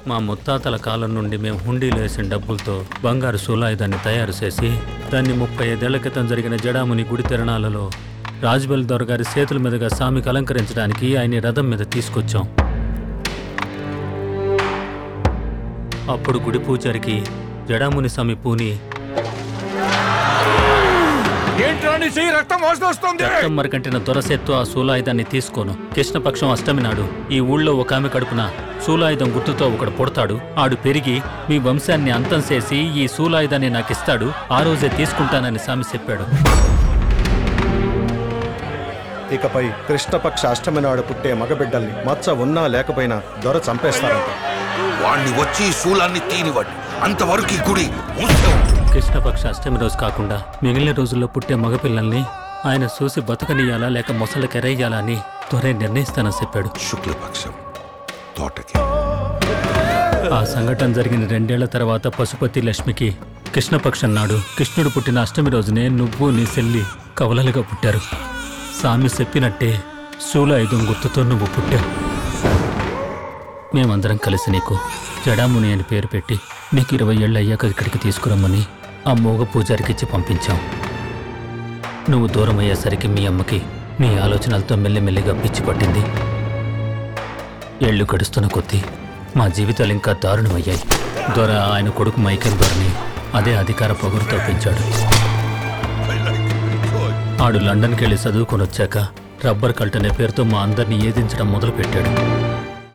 మా ముత్తాతల కాలం నుండి మేము హుండీలో వేసిన డబ్బులతో బంగారు సూలాయుధాన్ని తయారు చేసి దాన్ని ముప్పై ఐదేళ్ల క్రితం జరిగిన జడాముని గుడి తిరణాలలో రాజబెల్ దొరగారి చేతుల మీదుగా స్వామికి అలంకరించడానికి ఆయన రథం మీద తీసుకొచ్చాం అప్పుడు గుడి పూజారికి జడాముని స్వామి పూని ఏంట్రా నీ చెయ్యి రక్తం వాసన వస్తుంది రక్తం మరకంటిన దొరసెత్తు ఆ శూలాయుధాన్ని తీసుకోను కృష్ణపక్షం అష్టమి నాడు ఈ ఊళ్ళో ఒక ఆమె కడుపున శూలాయుధం గుర్తుతో ఒకడు పుడతాడు ఆడు పెరిగి మీ వంశాన్ని అంతం చేసి ఈ శూలాయుధాన్ని నాకిస్తాడు ఆ రోజే తీసుకుంటానని స్వామి చెప్పాడు ఇకపై కృష్ణపక్ష అష్టమి నాడు పుట్టే మగబిడ్డల్ని మచ్చ ఉన్నా లేకపోయినా దొర చంపేస్తారంట వాణ్ణి వచ్చి ఈ శూలాన్ని తీనివ్వండి అంతవరకు ఈ గుడి మూసే ఉంటుంది కృష్ణపక్ష అష్టమి రోజు కాకుండా మిగిలిన రోజుల్లో పుట్టే మగపిల్లల్ని ఆయన చూసి బతకనీయాలా లేక మొసలకెరయ్యాలా అని త్వరే నిర్ణయిస్తానని చెప్పాడు శుక్లపక్షం తోటకి ఆ సంఘటన జరిగిన రెండేళ్ల తర్వాత పశుపతి లక్ష్మికి కృష్ణపక్షం నాడు కృష్ణుడు పుట్టిన అష్టమి రోజునే నువ్వు నీ చెల్లి కవలలుగా పుట్టారు సామి చెప్పినట్టే శూలాయుధం గుర్తుతో నువ్వు పుట్టావు మేమందరం కలిసి నీకు జడాముని అని పేరు పెట్టి నీకు ఇరవై ఏళ్ళు అయ్యాక ఇక్కడికి తీసుకురమ్మని ఆ మోగ పూజారికి ఇచ్చి పంపించాం నువ్వు దూరం అయ్యేసరికి మీ అమ్మకి నీ ఆలోచనలతో మెల్లిమెల్లిగా పిచ్చి పట్టింది ఏళ్ళు గడుస్తున్న కొద్దీ మా జీవితాలు ఇంకా దారుణమయ్యాయి దొర ఆయన కొడుకు మైకేల్ దొరని అదే అధికార పొగరుతో పెంచాడు ఆడు లండన్కి వెళ్ళి చదువుకొని వచ్చాక రబ్బర్ కల్ట్ అనే పేరుతో మా అందరినీ ఏదించడం మొదలుపెట్టాడు